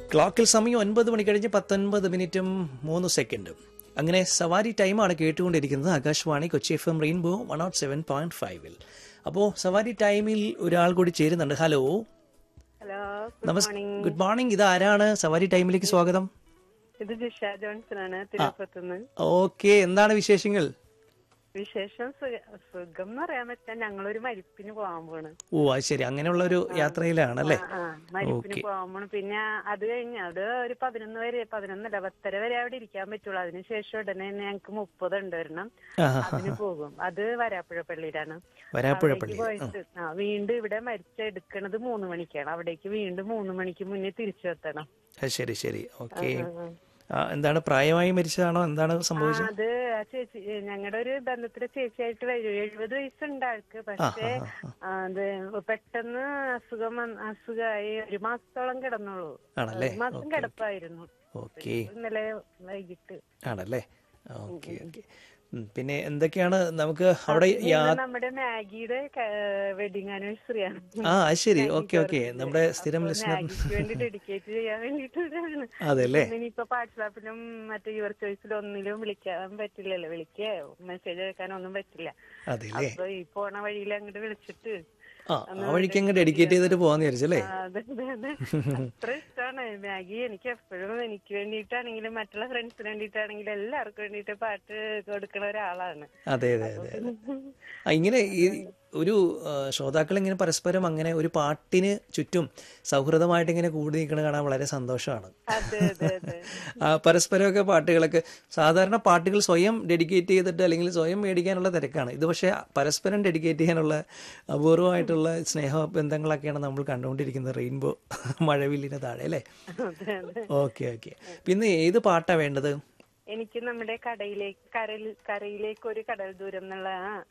ക്ലോക്കിൽ സമയം ഒൻപത് മണി കഴിഞ്ഞ് പത്തൊൻപത് മിനിറ്റും മൂന്ന് സെക്കൻഡും അങ്ങനെ സവാരി ടൈമാണ് കേട്ടുകൊണ്ടിരിക്കുന്നത് Akashvani Kochi F M rainbow one naught seven point ഫൈവിൽ അപ്പോൾ സവാരി ടൈമിൽ ഒരാൾ കൂടി ചേരുന്നുണ്ട് ഹലോ ഹലോ നമസ് ഗുഡ് മോർണിംഗ് ഇത് ആരാണ് സവാരി ടൈമിലേക്ക് സ്വാഗതം ഇത് ജിഷ ജോൺസൺ ആണ് തിരുപ്പത്തുനിന്ന് ഓക്കെ എന്താണ് വിശേഷങ്ങൾ വിശേഷം സുഖ- സുഖം എന്ന് പറയാൻ പറ്റാ ഞങ്ങളൊരു മരിപ്പിന് പോകാൻ പോണ് ഓ അത് ശരി അങ്ങനെയുള്ള ഒരു യാത്രയിലാണല്ലേ ആ മരിപ്പിന് പോകാൻ പോണ് പിന്നെ അത് കഴിഞ്ഞ് അവിടെ ഒരു പതിനൊന്ന് വരെ പതിനൊന്നല്ല പത്തര വരെ അവിടെ ഇരിക്കാൻ പറ്റുള്ളൂ അതിനുശേഷം ഉടനെ തന്നെ ഞങ്ങക്ക് മുപ്പത് ഉണ്ട് വരണം ആഹാ. അതിന് പോകും അത് വരാപ്പുഴ പള്ളിയിലാണ് വരാപ്പുഴ അവിടേക്ക് പള്ളി പോയിട്ട് ആ വീണ്ടും ഇവിടെ മരിച്ചെടുക്കണത് മൂന്ന് മണിക്കാണ് അവിടേക്ക് വീണ്ടും മൂന്ന് മണിക്ക് മുന്നേ തിരിച്ചെത്തണം അത് ശരി ശരി ഓക്കെ എന്താണ് പ്രായമായി മരിച്ചതാണോ എന്താണ് സംഭവിച്ചത് അത് ആ ചേച്ചി ഞങ്ങളുടെ ഒരു ബന്ധത്തിലെ ചേച്ചിയായിട്ട് വരും എഴുപത് വയസ്സുണ്ട് ആൾക്ക് പക്ഷേ ആ, അത് പെട്ടെന്ന് അസുഖം വന്ന് അസുഖമായി ഒരു മാസത്തോളം കിടന്നുള്ളൂ ആണല്ലേ ഒരു മാസം കിടപ്പായിരുന്നു ഓക്കെ ഇന്നലെ വൈകിട്ട് ആണല്ലേ ഓക്കെ ഓക്കെ പിന്നെ എന്തൊക്കെയാണ് നമുക്ക് അവിടെ യാ ഇന്ന് നമ്മുടെ മാഗിയുടെ വെഡിങ് ആനിവേഴ്സറി ആണ് ആ അത് ശരി ഓക്കെ ഓക്കെ നമ്മുടെ സ്ഥിരം ലിസണർ മാഗിക്ക് വേണ്ടി ഡെഡിക്കേറ്റ് ചെയ്യാൻ വേണ്ടിയിട്ടാണ് അതെല്ലേ ഇനിയിപ്പോ വാട്സാപ്പിലും മറ്റേ യുവർ ചോയ്സിലും ഒന്നിലും വിളിക്കാൻ പറ്റില്ലല്ലോ വിളിക്കോ മെസ്സേജ് അയക്കാനോ ഒന്നും പറ്റില്ല അതെല്ലേ അപ്പൊ ഈ പോണ വഴിയിൽ അങ്ങോട്ട് വിളിച്ചിട്ട് ആ ആ വഴിക്ക് അങ്ങ് ഡെഡിക്കേറ്റ് ചെയ്തിട്ട് പോകാന്ന് വിചാരിച്ചല്ലേ ആ, അതെ അതെ അതെ അത്ര ഇഷ്ടമാണ് മാഗി എനിക്ക് എപ്പോഴും എനിക്ക് വേണ്ടിയിട്ടാണെങ്കിലും മറ്റുള്ള ഫ്രണ്ട്സിന് വേണ്ടിയിട്ടാണെങ്കിലും എല്ലാവർക്കും വേണ്ടിയിട്ട് പാട്ട് കൊടുക്കുന്ന ഒരാളാണ് അതെ അതെ അതെ അതെ ആ ഇങ്ങനെ ഈ ഒരു ആ, ശ്രോതാക്കൾ ഇങ്ങനെ പരസ്പരം അങ്ങനെ ഒരു പാട്ടിന് ചുറ്റും സൗഹൃദമായിട്ട് ഇങ്ങനെ കൂടി നിൽക്കുന്നത് കാണാൻ വളരെ സന്തോഷമാണ് അതെ അതെ അതെ ആ പരസ്പരമൊക്കെ പാട്ടുകളൊക്കെ സാധാരണ പാട്ടുകൾ സ്വയം ഡെഡിക്കേറ്റ് ചെയ്തിട്ട് അല്ലെങ്കിൽ സ്വയം മേടിക്കാനുള്ള തിരക്കാണ് ഇത് പക്ഷേ പരസ്പരം ഡെഡിക്കേറ്റ് ചെയ്യാനുള്ള അപൂർവമായിട്ടുള്ള സ്നേഹ ബന്ധങ്ങളൊക്കെയാണ് നമ്മൾ കണ്ടുകൊണ്ടിരിക്കുന്നത് റെയിൻബോ മഴവില്ലിന് താഴെ അല്ലേ അതെ അതെ ഓക്കെ ഓക്കെ പിന്നെ ഏത് പാട്ടാ വേണ്ടത് എനിക്ക് നമ്മുടെ കടയിലേക്ക് കരൽ കരയിലേക്ക് ഒരു കടൽ ദൂരം എന്നുള്ള ആ